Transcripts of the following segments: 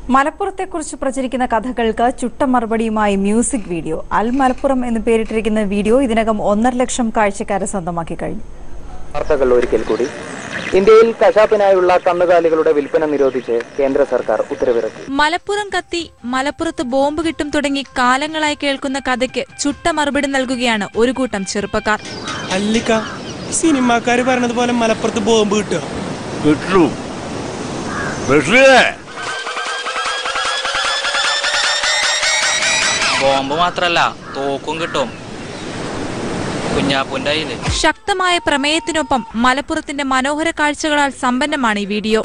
മലപ്പുറത്തെക്കുറിച്ച് പ്രചരിക്കുന്ന കഥകൾക്ക് ചുട്ട മറുപടിയുമായി മ്യൂസിക് വീഡിയോ അൽ മലപ്പുറം എന്ന് പേരിട്ടിരിക്കുന്ന വീഡിയോ ഇതിനകം ഒന്നര ലക്ഷം കാഴ്ചക്കാരെ സ്വന്തമാക്കി കഴിഞ്ഞു വാർത്തകൾ ഒരിക്കൽ കൂടി ഇന്ത്യയിൽ കശാപ്പിനായുള്ള കന്നുകാലികളുടെ വിൽപ്പന നിരോധിച്ച് കേന്ദ്ര സർക്കാർ ഉത്തരവിറക്കി മലപ്പുറം കത്തി മലപ്പുറത്ത് ബോംബ് കിട്ടും തുടങ്ങി കാലങ്ങളായി കേൾക്കുന്ന കഥയ്ക്ക് ചുട്ട മറുപടി നൽകുകയാണ് ഒരു കൂട്ടം ചെറുപ്പക്കാർ അല്ലിക്ക സിനിമാക്കാര് പറഞ്ഞത് പോലെ മലപ്പുറത്ത് ബോംബ് കിട്ടുക കിട്ടു ബഷീറേ ബോംബ് മാത്രല്ല തോക്കും കിട്ടും കുഞ്ഞാപ്പൂന്റെ കയ്യില് ശക്തമായ പ്രമേയത്തിനൊപ്പം മലപ്പുറത്തിന്റെ മനോഹര കാഴ്ചകളാൽ സമ്പന്നമാണ് ഈ വീഡിയോ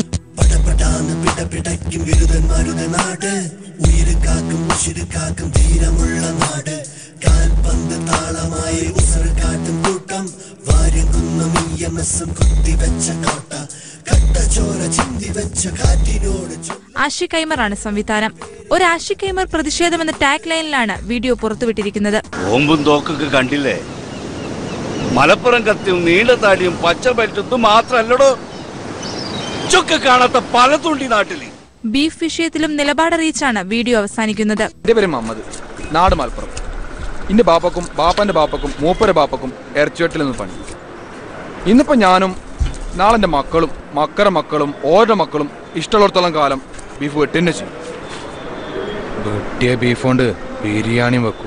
ആഷി കൈമറാണ് സംവിധാനം ഒരു ആഷി കൈമർ പ്രതിഷേധമെന്ന ടാഗ് ലൈനിലാണ് വീഡിയോ പുറത്തുവിട്ടിരിക്കുന്നത് ബോംബും തോക്കൊക്കെ കണ്ടില്ലേ മലപ്പുറം കത്തിയും നീണ്ട താടിയും പച്ച ബെൽറ്റും മാത്രല്ലടോ ചൊക്കെ കാണാത്ത പലതുണ്ട് ഈ നാട്ടില് ബീഫ് വിഷയത്തിലും നിലപാടറിയിച്ചാണ് വീഡിയോ അവസാനിക്കുന്നത് എൻ്റെ പേര് മുഹമ്മദ് നാട് മലപ്പുറം എൻ്റെ ബാപ്പക്കും ബാപ്പൻ്റെ ബാപ്പക്കും മൂപ്പര ബാപ്പക്കും ഇറച്ചിവെട്ടിൽ നിന്ന് പണി ഇന്നിപ്പോൾ ഞാനും നാളെ എൻ്റെ മക്കളും മക്കടെ മക്കളും ഓരുടെ മക്കളും ഇഷ്ടമുള്ളിടത്തോളം കാലം ബീഫ് വെട്ടിന്നെ ചെയ്യും വെട്ടിയ ബീഫ് കൊണ്ട് ബിരിയാണിയും വെക്കും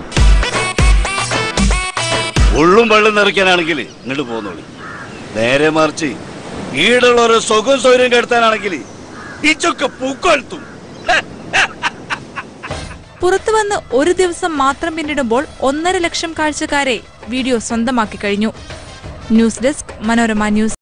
ഉള്ളും വെള്ളം നിറയ്ക്കാനാണെങ്കിൽ ഇങ്ങോട്ട് പോന്നോളി നേരെ മറിച്ച് ഈടുള്ളവരെ സുഖം സൗകര്യം കെടുത്താനാണെങ്കിൽ ഇച്ചൊക്കെ പൂക്കൊഴുത്തും പുറത്തു വന്ന് ഒരു ദിവസം മാത്രം പിന്നിടുമ്പോൾ ഒന്നര ലക്ഷം കാഴ്ചക്കാരെ വീഡിയോ സ്വന്തമാക്കി കഴിഞ്ഞു ന്യൂസ് ഡെസ്ക് മനോരമ ന്യൂസ്